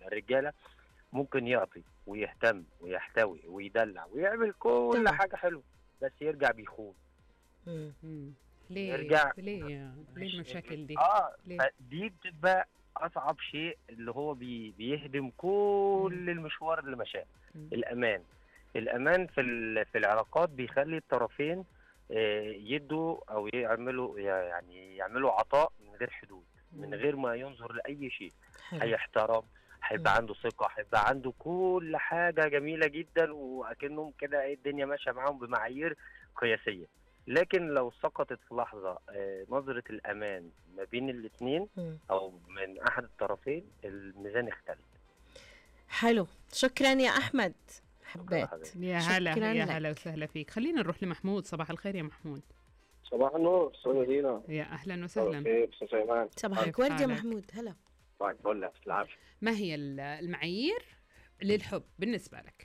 الرجاله ممكن يعطي ويهتم ويحتوي ويدلع ويعمل كل طبعا. حاجه حلوه بس يرجع بيخون مم. مم. ليه يرجع. ليه ليه مش- المشاكل دي؟ اه ليه؟ دي بتبقى اصعب شيء اللي هو بي بيهدم كل المشوار اللي مشاه مم. الامان الامان في ال- في العلاقات بيخلي الطرفين آه، يدوا او يعملوا يعني يعملوا عطاء من غير حدود من مم. غير ما ينظر لاي شيء حلو. هيحترم هيبقى مم. عنده ثقه هيبقى عنده كل حاجه جميله جدا واكنهم كده ايه الدنيا ماشيه معاهم بمعايير قياسيه لكن لو سقطت في لحظه آه، نظره الامان ما بين الاثنين مم. او من احد الطرفين الميزان اختلف حلو شكرا يا احمد حبيت يا هلا شكراً يا لك. هلا وسهلا فيك خلينا نروح لمحمود صباح الخير يا محمود صباح النور استاذ دينا يا اهلا وسهلا كيف استاذ سليمان صباحك كيف ورد يا حالك؟ محمود هلا طيب بقول لك العافيه ما هي ال- المعايير للحب بالنسبه لك؟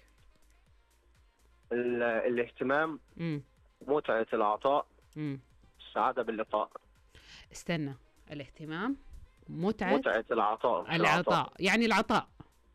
ال- الاهتمام امم متعه العطاء امم السعاده باللقاء استنى الاهتمام متعه متعه العطاء مش العطاء يعني العطاء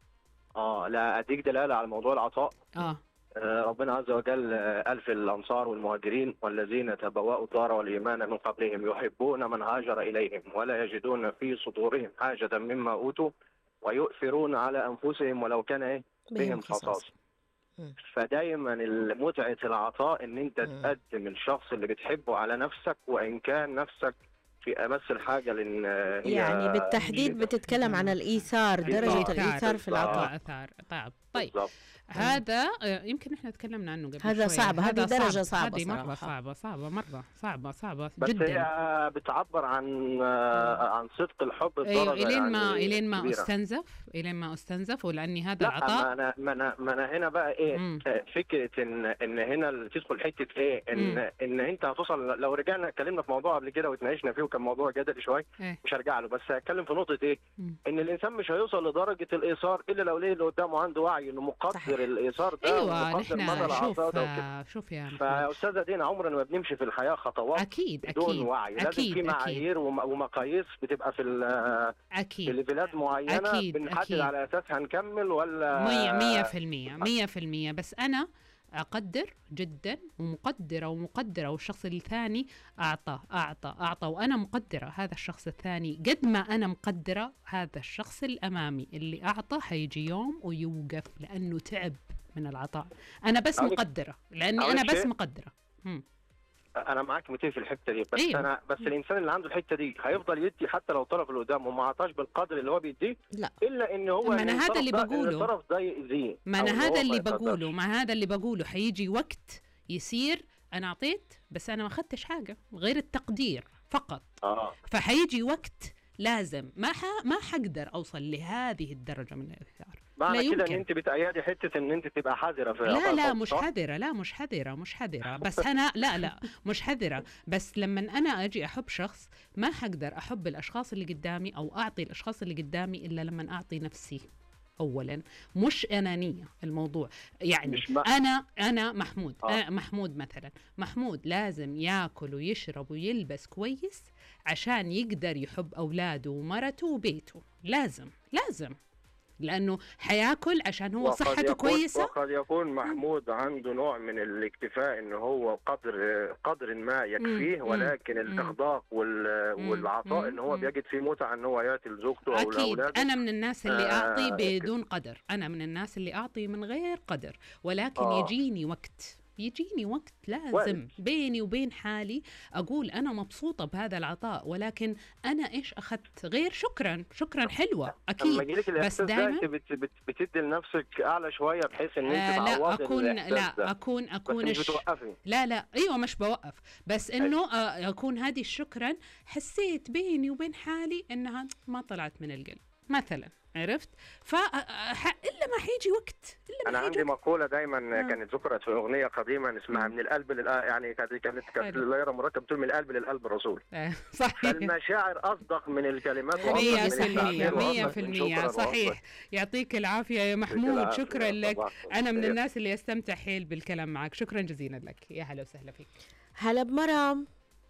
اه لا اديك دلاله على موضوع العطاء اه آه، ربنا عز وجل آه، ألف الأنصار والمهاجرين والذين تبوأوا الدار والإيمان من قبلهم يحبون من هاجر إليهم ولا يجدون في صدورهم حاجة مما أوتوا ويؤثرون على أنفسهم ولو كان إيه بهم خصاص مم. فدايما متعة العطاء ان انت مم. تقدم الشخص اللي بتحبه على نفسك وان كان نفسك في امس الحاجه لان هي يعني بالتحديد شيء- بتتكلم عن الإيثار إيثار. درجة الإيثار في العطاء عطاء اثار طيب طيب بالضبط. هذا آه، يمكن احنا تكلمنا عنه قبل هذا شوية. صعب، هذه هذا درجة صعبة هذه مرة صراحة. صعبة صعبة مرة صعبة صعبة بس جدا هي بتعبر عن آه، عن صدق الحب ايوه بدرجة الين ما يعني الين ما كبيرة. استنزف الين ما استنزف ولاني هذا لا ما العطاء انا ما انا ما انا هنا بقى ايه مم. آه، فكره ان ان هنا اللي تدخل حته ايه ان مم. ان انت هتوصل لو رجعنا اتكلمنا في موضوع قبل كده واتناقشنا فيه وكان موضوع جدلي شويه إيه. مش هرجع له بس هتكلم في نقطه ايه مم. ان الانسان مش هيوصل لدرجه الايثار الا لو ليه اللي قدامه عنده وعي انه صحيح. مقدر الايثار ده ايوه ومقدر مدى نحن العطاء شوف ده وكده آه، شوف يا محمود فيا استاذه دينا عمرنا ما بنمشي في الحياه خطوات اكيد بدون اكيد وعي لازم أكيد، في أكيد. معايير وم- ومقاييس بتبقى في ال- في اكيد ليفلات معينه أكيد، بنحدد أكيد. على اساسها نكمل ولا مية مية في المية مية في المية بس أنا أقدر جدا ومقدرة ومقدرة والشخص الثاني أعطى أعطى أعطى وأنا مقدرة هذا الشخص الثاني قد ما أنا مقدرة هذا الشخص الأمامي اللي أعطى هيجي يوم ويوقف لأنه تعب من العطاء أنا بس أقولك- مقدرة لأني أقولك أنا بس شيء؟ مقدرة مم. انا معاك 200 في الحته دي بس أيوة. انا بس الانسان اللي عنده الحته دي هيفضل يدي حتى لو الطرف اللي قدامه ما عطاش بالقدر اللي هو بيديه لا. الا ان هو ما أنا إن هذا الطرف اللي ده- إن بقوله. الطرف ده يأذيه ما أو أنا إن هو هذا ما اللي يقدرش. بقوله ما هذا اللي بقوله حيجي وقت يصير أنا أعطيت بس أنا ما أخذتش حاجة غير التقدير فقط اه فحيجي وقت لازم ما ح... ما حقدر اوصل لهذه الدرجه من الاثار معنى لا كده ان يمكن. انت بتأيدي حته ان انت تبقى حذره في لا عطاء لا الحب، مش صح؟ حذرة لا مش حذرة مش حذرة بس أنا لا لا مش حذرة بس لما أنا أجي أحب شخص ما حقدر أحب الأشخاص اللي قدامي أو أعطي الأشخاص اللي قدامي إلا لما أعطي نفسي أولا مش أنانية الموضوع يعني مش ما- أنا أنا محمود آه. أنا محمود مثلا محمود لازم ياكل ويشرب ويلبس كويس عشان يقدر يحب أولاده ومرته وبيته لازم لازم لأنه حياكل عشان هو وقد صحته يكون- كويسة وقد يكون محمود عنده نوع من الاكتفاء ان هو قدر قدر ما يكفيه مم. ولكن مم. الاخضاق وال- مم. والعطاء مم. ان هو مم. بيجد فيه متعه ان هو ياتي لزوجته او أكيد لاولاده أنا من الناس اللي آه، أعطي كده. بدون قدر أنا من الناس اللي أعطي من غير قدر ولكن آه. يجيني وقت يجيني وقت لازم وقت. بيني وبين حالي أقول أنا مبسوطة بهذا العطاء ولكن أنا إيش أخذت غير شكرا شكرا حلوة لما أكيد يجيلك بس الاحساس ده دايما انت بت- بت- بتدي لنفسك اعلى شويه بحيث ان انت آه لا تعوضي أكون الإحساس لا ده. أكون بس أكون مش الش- بتوقفي لا لا ايوه مش بوقف بس انه آه، اكون هذه شكرا حسيت بيني وبين حالي انها ما طلعت من القلب مثلا عرفت ف آه، آه، ح- الا ما حيجي وقت الا انا ما عندي حيجي وقت مقوله دايما آه. كانت ذكرت في اغنيه قديما اسمها مم. من القلب لل يعني كانت كانت كانت حلو. الليره مركب بتقول من القلب للقلب الرسول آه، صحيح فالمشاعر اصدق من الكلمات وأصدق مية من في المية التعبير مية وأصدق في من المية شكراً صحيح وأصدق. يعطيك العافية يا محمود العافية. شكرا لك صباح أنا من الخير. الناس اللي يستمتع حيل بالكلام معك شكرا جزيلا لك يا هلا وسهلا فيك هلا بمرام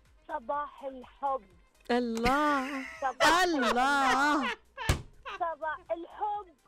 صباح الحب الله صباح الله صباح الحب